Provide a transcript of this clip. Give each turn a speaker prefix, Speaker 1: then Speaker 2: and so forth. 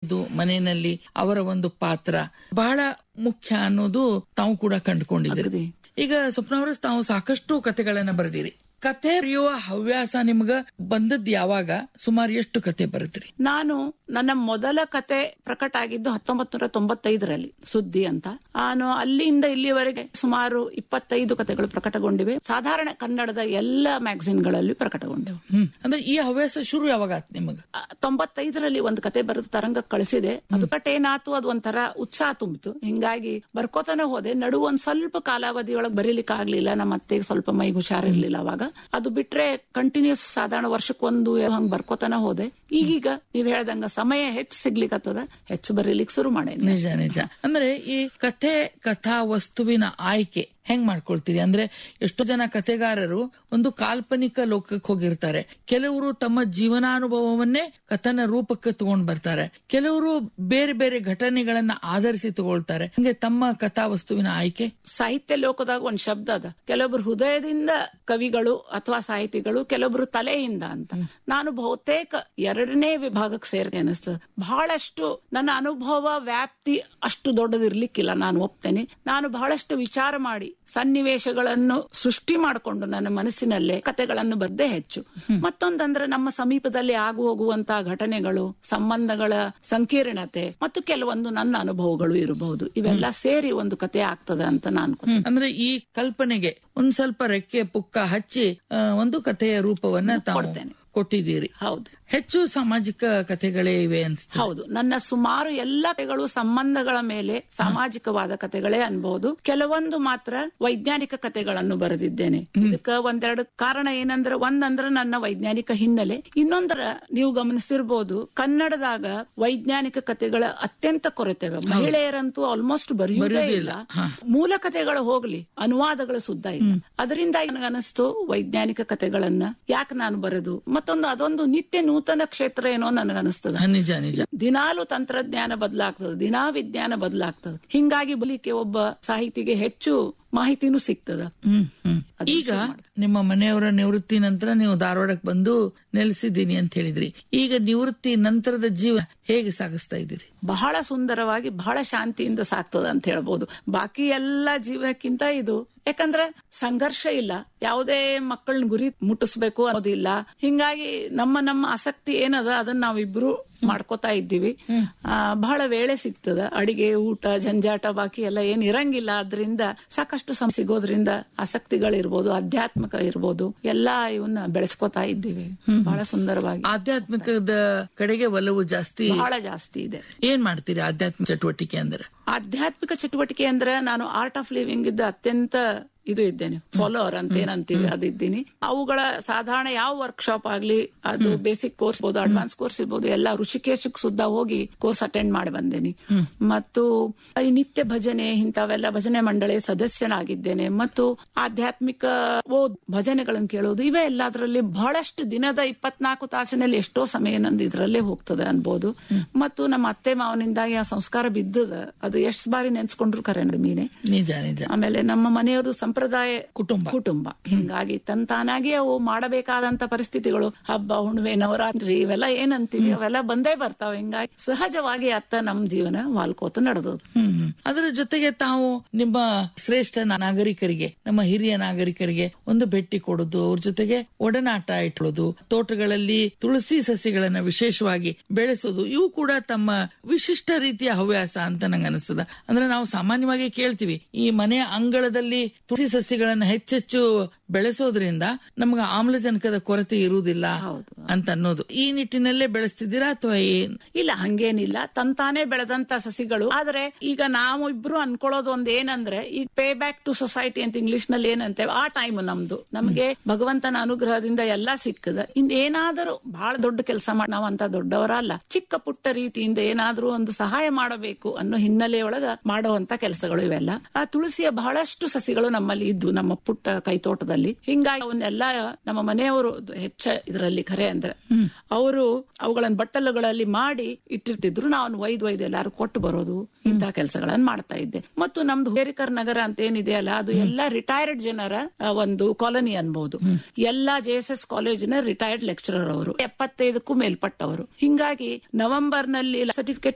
Speaker 1: ಇದು ಮನೆಯಲ್ಲಿ ಅವರ ಒಂದು ಪಾತ್ರ ಬಹಳ ಮುಖ್ಯ ಅನ್ನೋದು ತಾವು ಕೂಡ ಕಂಡುಕೊಂಡಿದ್ದೀರಿ
Speaker 2: ಅಗದಿ.
Speaker 1: ಈಗ ಸ್ವಪ್ನ ಅವರ ತಾವು ಸಾಕಷ್ಟು ಕತೆಗಳನ್ನ ಬರೆದಿರಿ ಕತೆ ಬರೆಯುವ ಹವ್ಯಾಸ ನಿಮ್ಗ ಬಂದದ್ ಯಾವಾಗ ಸುಮಾರು ಎಷ್ಟು ಕತೆ ಬರೆದ್ರಿ
Speaker 2: ನಾನು ನನ್ನ ಮೊದಲ ಕತೆ ಪ್ರಕಟ ಆಗಿದ್ದು ಹತ್ತೊಂಬತ್ ನೂರ ತೊಂಬತ್ತೈದರಲ್ಲಿ ಸುದ್ದಿ ಅಂತ ನಾನು ಅಲ್ಲಿಂದ ಇಲ್ಲಿವರೆಗೆ ಸುಮಾರು ಇಪ್ಪತ್ತೈದು ಕತೆಗಳು ಪ್ರಕಟಗೊಂಡಿವೆ ಸಾಧಾರಣ ಕನ್ನಡದ ಎಲ್ಲ ಮ್ಯಾಗಝಿನ್ಗಳಲ್ಲಿ ಪ್ರಕಟಗೊಂಡಿವೆ
Speaker 1: ಹ್ಮ್ ಅಂದ್ರೆ ಈ ಹವ್ಯಾಸ ಶುರು ಯಾವಾಗ ಆತ್ ನಿಮಗ
Speaker 2: ಆ, ತೊಂಬತ್ತೈದರಲ್ಲಿ ಒಂದು ಕತೆ ಬರೆದು ತರಂಗ ಕಳಿಸಿದೆ ಅದು ಬಟ್ ಏನಾತು ಅದು ಒಂಥರ ಉತ್ಸಾಹ ತುಂಬಿತು ಹಿಂಗಾಗಿ ಬರ್ಕೋತಾನೆ ಹೋದೆ ನಡು ಒಂದ್ ಸ್ವಲ್ಪ ಕಾಲಾವಧಿ ಒಳಗೆ ಬರೀಲಿಕ್ಕೆ ಆಗ್ಲಿಲ್ಲ ನಮ್ಮ ಅತ್ತೆಗೆ ಸ್ವಲ್ಪ ಮೈಗೆ ಹುಷಾರಿರ್ಲಿಲ್ಲ ಅವಾಗ ಅದು ಬಿಟ್ರೆ ಕಂಟಿನ್ಯೂಸ್ ಸಾಧಾರಣ ವರ್ಷಕ್ಕೊಂದು ಹಂಗ್ ಬರ್ಕೋತಾನೆ ಹೋದೆ ಈಗೀಗ ನೀವ್ ಹೇಳ್ದಂಗ ಸಮಯ ಹೆಚ್ಚು ಸಿಗ್ಲಿಕ್ಕತ್ತದ ಹೆಚ್ಚು ಬರೀಲಿಕ್ಕೆ ಶುರು ಮಾಡೇನಿ
Speaker 1: ನಿಜ ನಿಜ ಅಂದ್ರೆ ಈ ಕಥೆ ಕಥಾ ವಸ್ತುವಿನ ಆಯ್ಕೆ ಹೆಂಗ್ ಮಾಡ್ಕೊಳ್ತೀರಿ ಅಂದ್ರೆ ಎಷ್ಟೋ ಜನ ಕಥೆಗಾರರು ಒಂದು ಕಾಲ್ಪನಿಕ ಲೋಕಕ್ಕೆ ಹೋಗಿರ್ತಾರೆ ಕೆಲವರು ತಮ್ಮ ಜೀವನಾನುಭವವನ್ನೇ ಕಥನ ರೂಪಕ್ಕೆ ತಗೊಂಡ್ ಬರ್ತಾರೆ ಕೆಲವರು ಬೇರೆ ಬೇರೆ ಘಟನೆಗಳನ್ನ ಆಧರಿಸಿ ತಗೊಳ್ತಾರೆ ಹಂಗೆ ತಮ್ಮ ಕಥಾ ವಸ್ತುವಿನ ಆಯ್ಕೆ
Speaker 2: ಸಾಹಿತ್ಯ ಲೋಕದಾಗ ಒಂದ್ ಶಬ್ದ ಅದ ಕೆಲವೊಬ್ರು ಹೃದಯದಿಂದ ಕವಿಗಳು ಅಥವಾ ಸಾಹಿತಿಗಳು ಕೆಲವೊಬ್ರು ತಲೆಯಿಂದ ಅಂತ ನಾನು ಬಹುತೇಕ ಎರಡನೇ ವಿಭಾಗಕ್ಕೆ ಸೇರಿದೆ ಅನಿಸ್ತದೆ ಬಹಳಷ್ಟು ನನ್ನ ಅನುಭವ ವ್ಯಾಪ್ತಿ ಅಷ್ಟು ದೊಡ್ಡದಿರ್ಲಿಕ್ಕಿಲ್ಲ ನಾನು ಒಪ್ತೇನೆ ನಾನು ಬಹಳಷ್ಟು ವಿಚಾರ ಮಾಡಿ ಸನ್ನಿವೇಶಗಳನ್ನು ಸೃಷ್ಟಿ ಮಾಡಿಕೊಂಡು ನನ್ನ ಮನಸ್ಸಿನಲ್ಲೇ ಕತೆಗಳನ್ನು ಬರ್ದೇ ಹೆಚ್ಚು ಮತ್ತೊಂದಂದ್ರೆ ನಮ್ಮ ಸಮೀಪದಲ್ಲಿ ಆಗು ಹೋಗುವಂತಹ ಘಟನೆಗಳು ಸಂಬಂಧಗಳ ಸಂಕೀರ್ಣತೆ ಮತ್ತು ಕೆಲವೊಂದು ನನ್ನ ಅನುಭವಗಳು ಇರಬಹುದು ಇವೆಲ್ಲ ಸೇರಿ ಒಂದು ಕತೆ ಆಗ್ತದೆ ಅಂತ ನಾನು ಅನ್ಕೊತೀನಿ.
Speaker 1: ಅಂದ್ರೆ ಈ ಕಲ್ಪನೆಗೆ ಒಂದ್ ಸ್ವಲ್ಪ ರೆಕ್ಕೆ ಪುಕ್ಕ ಹಚ್ಚಿ ಆ, ಒಂದು ಕಥೆಯ ರೂಪವನ್ನ ತಾವು
Speaker 2: ಕೊಡ್ತೇನೆ.
Speaker 1: ಕೊಟ್ಟಿದ್ದೀರಿ
Speaker 2: ಹೌದು
Speaker 1: ಹೆಚ್ಚು ಸಾಮಾಜಿಕ ಕಥೆಗಳೇ ಇವೆ ಅನ್ಸ್ತದೆ
Speaker 2: ಹೌದು ನನ್ನ ಸುಮಾರು ಎಲ್ಲ ಕಥೆಗಳು ಸಂಬಂಧಗಳ ಮೇಲೆ ಸಾಮಾಜಿಕವಾದ ಕಥೆಗಳೇ ಅನ್ಬಹುದು ಕೆಲವೊಂದು ಮಾತ್ರ ವೈಜ್ಞಾನಿಕ ಕಥೆಗಳನ್ನು ಬರೆದಿದ್ದೇನೆ ಇದಕ್ಕ ಒಂದೆರಡು ಕಾರಣ ಏನಂದ್ರೆ ಒಂದಂದ್ರೆ ನನ್ನ ವೈಜ್ಞಾನಿಕ ಹಿನ್ನೆಲೆ ಇನ್ನೊಂದರ ನೀವು ಗಮನಿಸಿರ್ಬೋದು ಕನ್ನಡದಾಗ ವೈಜ್ಞಾನಿಕ ಕಥೆಗಳ ಅತ್ಯಂತ ಕೊರತೆವೆ ಮಹಿಳೆಯರಂತೂ ಆಲ್ಮೋಸ್ಟ್ ಬರೆಯುವುದೇ ಇಲ್ಲ ಮೂಲ ಕಥೆಗಳು ಹೋಗ್ಲಿ ಅನುವಾದಗಳು ಸುದ್ದ ಇಲ್ಲ ಅದರಿಂದಾಗಿ ನನಗನಿಸ್ತು ವೈಜ್ಞಾನಿಕ ಕಥೆಗಳನ್ನ ಯಾಕೆ ನಾನು ಬರೆದು ಮತ್ತೊಂದು ಅದೊಂದು ನಿತ್ಯ ನೂತನ ಕ್ಷೇತ್ರ ಏನೋ ನನಗನಿಸ್ತದ
Speaker 1: ಹ, ನಿಜ ನಿಜ
Speaker 2: ದಿನಾಲು ತಂತ್ರಜ್ಞಾನ ಬದಲಾಗ್ತದೆ ದಿನಾ ವಿಜ್ಞಾನ ಬದಲಾಗ್ತದೆ ಹಿಂಗಾಗಿ ಬಲಿಕೆ ಒಬ್ಬ ಸಾಹಿತಿಗೆ ಹೆಚ್ಚು ಮಾಹಿತಿನೂ ಸಿಗ್ತದ
Speaker 1: ಹ್ಮ್ ಹ್ಮ್
Speaker 2: ಅದನ್ನ
Speaker 1: ಈಗ
Speaker 2: ಶುರು ಮಾಡ್ದೆ.
Speaker 1: ನಿಮ್ಮ ಮನೆಯವರ ನಿವೃತ್ತಿ ನಂತರ ನೀವು ಧಾರವಾಡಕ್ಕೆ ಬಂದು ನೆಲೆಸಿದ್ದೀನಿ ಅಂತ ಹೇಳಿದ್ರಿ ಈಗ ನಿವೃತ್ತಿ ನಂತರದ ಜೀವ ಹೇಗೆ ಸಾಗಿಸ್ತಾ ಇದ್ದೀರಿ
Speaker 2: ಬಹಳ ಸುಂದರವಾಗಿ ಬಹಳ ಶಾಂತಿಯಿಂದ ಸಾಕ್ತದ ಅಂತ ಹೇಳ್ಬೋದು ಬಾಕಿ ಎಲ್ಲಾ ಜೀವನಕ್ಕಿಂತ ಇದು ಯಾಕಂದ್ರೆ ಸಂಘರ್ಷ ಇಲ್ಲ ಯಾವುದೇ ಮಕ್ಕಳನ್ನ ಗುರಿ ಮುಟ್ಟಿಸ್ಬೇಕು ಅನ್ನೋದಿಲ್ಲ ಹಿಂಗಾಗಿ ನಮ್ಮ ನಮ್ಮ ಆಸಕ್ತಿ ಏನದ ಅದನ್ನ ನಾವಿಬ್ರು ಮಾಡ್ಕೋತಾ ಇದ್ದೀವಿ ಆ, ಬಹಳ ವೇಳೆ ಸಿಗ್ತದ ಅಡಿಗೆ ಊಟ ಜಂಜಾಟ ಬಾಕಿ ಎಲ್ಲ ಏನ್ ಇರಂಗಿಲ್ಲ ಅದ್ರಿಂದ ಸಾಕಷ್ಟು ಸಮ ಸಿಗೋದ್ರಿಂದ ಆಸಕ್ತಿಗಳಿರ್ಬೋದು ಆಧ್ಯಾತ್ಮಿಕ ಇರ್ಬೋದು ಎಲ್ಲಾ ಇವನ್ನ ಬೆಳೆಸ್ಕೋತಾ ಇದ್ದೀವಿ ಬಹಳ ಸುಂದರವಾಗಿ
Speaker 1: ಆಧ್ಯಾತ್ಮಿಕದ ಕಡೆಗೆ ಒಲವು ಜಾಸ್ತಿ
Speaker 2: ಬಹಳ ಜಾಸ್ತಿ ಇದೆ
Speaker 1: ಏನ್ ಮಾಡ್ತೀರಿ ಆಧ್ಯಾತ್ಮಿಕ ಚಟುವಟಿಕೆ ಅಂದ್ರೆ
Speaker 2: ಆಧ್ಯಾತ್ಮಿಕ ಚಟುವಟಿಕೆ ಅಂದ್ರೆ ನಾನು ಆರ್ಟ್ ಆಫ್ ಲಿವಿಂಗ್ ಇದ್ದ ಅತ್ಯಂತ ಇದು ಇದ್ದೇನೆ ಫಾಲೋವರ್ ಅಂತ ಏನಂತೀವಿ ಅದಿದ್ದೀನಿ ಅವುಗಳ ಸಾಧಾರಣ ಯಾವ ವರ್ಕ್ಶಾಪ್ ಆಗ್ಲಿ ಅದು ಬೇಸಿಕ್ ಕೋರ್ಸ್ ಇರ್ಬೋದು ಅಡ್ವಾನ್ಸ್ ಕೋರ್ಸ್ ಇರ್ಬೋದು ಎಲ್ಲ ಋಷಿಕೇಶಕ್ ಸುದ್ದ ಹೋಗಿ ಕೋರ್ಸ್ ಅಟೆಂಡ್ ಮಾಡಿ ಬಂದೇನಿ ಮತ್ತು ಈ ನಿತ್ಯ ಭಜನೆ ಇಂಥವೆಲ್ಲ ಭಜನೆ ಮಂಡಳಿ ಸದಸ್ಯನಾಗಿದ್ದೇನೆ ಮತ್ತು ಆಧ್ಯಾತ್ಮಿಕ ಓದ್ ಭಜನೆಗಳನ್ನು ಕೇಳೋದು ಇವೇ ಎಲ್ಲದರಲ್ಲಿ ಬಹಳಷ್ಟು ದಿನದ ಇಪ್ಪತ್ನಾಲ್ಕು ತಾಸಿನಲ್ಲಿ ಎಷ್ಟೋ ಸಮಯ ನಂದು ಇದರಲ್ಲೇ ಹೋಗ್ತದೆ ಅನ್ಬೋದು ಮತ್ತು ನಮ್ಮ ಅತ್ತೆ ಮಾವನಿಂದಾಗಿ ಆ ಸಂಸ್ಕಾರ ಬಿದ್ದದ ಅದು ಎಷ್ಟ್ ಬಾರಿ ನೆನ್ಸ್ಕೊಂಡ್ರು ಕರೆ ಮೀನೆ
Speaker 1: ನಿಜ ನಿಜ
Speaker 2: ಆಮೇಲೆ ನಮ್ಮ ಮನೆಯವರು ಸಂಪ್ರದಾಯ
Speaker 1: ಕುಟುಂಬ.
Speaker 2: ಕುಟುಂಬ ಹಿಂಗಾಗಿ ತಂತಾನಾಗಿ ಅವು ಮಾಡಬೇಕಾದಂತ ಪರಿಸ್ಥಿತಿಗಳು ಹಬ್ಬ ಹುಣ್ಣಿಮೆ ನವರಾತ್ರಿ ಇವೆಲ್ಲ ಏನಂತೀವಿ ಅವೆಲ್ಲ ಬಂದೇ ಬರ್ತಾವ ಹಿಂಗಾಗಿ ಸಹಜವಾಗಿ ಅತ್ತ ನಮ್ ಜೀವನ ವಾಲ್ಕೋತ ನಡೆದದು
Speaker 1: ಹ್ಮ್ ಹ್ಮ್. ಅದರ ಜೊತೆಗೆ ತಾವು ನಿಮ್ಮ ಶ್ರೇಷ್ಠ ನಾಗರಿಕರಿಗೆ ನಮ್ಮ ಹಿರಿಯ ನಾಗರಿಕರಿಗೆ ಒಂದು ಭೇಟಿ ಕೊಡೋದು ಅವ್ರ ಜೊತೆಗೆ ಒಡನಾಟ ಇಟ್ಕೊಳ್ಳೋದು ತೋಟಗಳಲ್ಲಿ ತುಳಸಿ ಸಸಿಗಳನ್ನ ವಿಶೇಷವಾಗಿ ಬೆಳೆಸೋದು ಇವು ಕೂಡ ತಮ್ಮ ವಿಶಿಷ್ಟ ರೀತಿಯ ಹವ್ಯಾಸ ಅಂತ ನಂಗೆ ಅನಿಸ್ತದ ಅಂದ್ರೆ ನಾವು ಸಾಮಾನ್ಯವಾಗಿ ಕೇಳ್ತೀವಿ ಈ ಮನೆಯ ಅಂಗಳದಲ್ಲಿ ತುಳಸಿ ಸಸಿಗಳನ್ನ ಹೆಚ್ಚೆಚ್ಚು ಬೆಳೆಸೋದ್ರಿಂದ ನಮ್ಗೆ ಆಮ್ಲಜನಕದ ಕೊರತೆ ಇರುವುದಿಲ್ಲ
Speaker 2: ಹೌದು.
Speaker 1: ಅಂತ ಅನ್ನೋದು ಈ ನಿಟ್ಟಿನಲ್ಲೇ ಬೆಳೆಸ್ತಿದ್ದೀರಾ ಅಥವಾ ಏನ್
Speaker 2: ಇಲ್ಲ ಹಂಗೇನಿಲ್ಲ ತಂತಾನೆ ಬೆಳೆದಂತ ಸಸಿಗಳು ಆದ್ರೆ ಈಗ ನಾವು ಇಬ್ರು ಅನ್ಕೊಳ್ಳೋದು ಒಂದ್ ಏನಂದ್ರೆ ಈಗ ಪೇ ಬ್ಯಾಕ್ ಟು ಸೊಸೈಟಿ ಅಂತ ಇಂಗ್ಲಿಷ್ ನಲ್ಲಿ ಏನಂತೇವೆ ಆ ಟೈಮ್ ನಮ್ದು ನಮ್ಗೆ ಭಗವಂತನ ಅನುಗ್ರಹದಿಂದ ಎಲ್ಲಾ ಸಿಕ್ಕದ ಇನ್ ಏನಾದರೂ ಬಹಳ ದೊಡ್ಡ ಕೆಲಸ ಮಾಡಿ ನಾವಂತ ದೊಡ್ಡವರಲ್ಲ ಚಿಕ್ಕ ಪುಟ್ಟ ರೀತಿಯಿಂದ ಏನಾದ್ರೂ ಒಂದು ಸಹಾಯ ಮಾಡಬೇಕು ಅನ್ನೋ ಹಿನ್ನೆಲೆಯೊಳಗ ಮಾಡುವಂತ ಕೆಲಸಗಳು ಇವೆಲ್ಲ ಆ ತುಳಸಿಯ ಬಹಳಷ್ಟು ಸಸಿಗಳು ನಮ್ಮಲ್ಲಿ ಇದ್ದು ನಮ್ಮ ಪುಟ್ಟ ಕೈತೋಟದಲ್ಲಿ ಹಿಂಗಾಗಿ ಅವನ್ನೆಲ್ಲ ನಮ್ಮ ಮನೆಯವರು ಹೆಚ್ಚ ಇದರಲ್ಲಿ ಖರೆ ಅಂದ್ರೆ ಅವರು ಅವುಗಳನ್ನ ಬಟ್ಟಲುಗಳಲ್ಲಿ ಮಾಡಿ ಇಟ್ಟಿರ್ತಿದ್ರು ನಾವು ಒಯ್ದು ಒಯ್ದು ಎಲ್ಲಾರು ಕೊಟ್ಟು ಬರೋದು ಇಂತಹ ಕೆಲಸಗಳನ್ನ ಮಾಡ್ತಾ ಇದ್ದೆ ಮತ್ತು ನಮ್ದು ಹೇರಿಕರ್ ನಗರ ಅಂತ ಏನಿದೆಯಲ್ಲ ಅದು ಎಲ್ಲ ರಿಟೈರ್ಡ್ ಜನರ ಆ, ಒಂದು ಕಾಲನಿ ಅನ್ಬಹುದು ಎಲ್ಲಾ ಜೆ ಎಸ್ ಎಸ್ ಕಾಲೇಜಿನ ರಿಟೈರ್ಡ್ ಲೆಕ್ಚರರ್ ಅವರು ಎಪ್ಪತ್ತೈದಕ್ಕೂ ಮೇಲ್ಪಟ್ಟವರು ಹಿಂಗಾಗಿ ನವೆಂಬರ್ ನಲ್ಲಿ ಸರ್ಟಿಫಿಕೇಟ್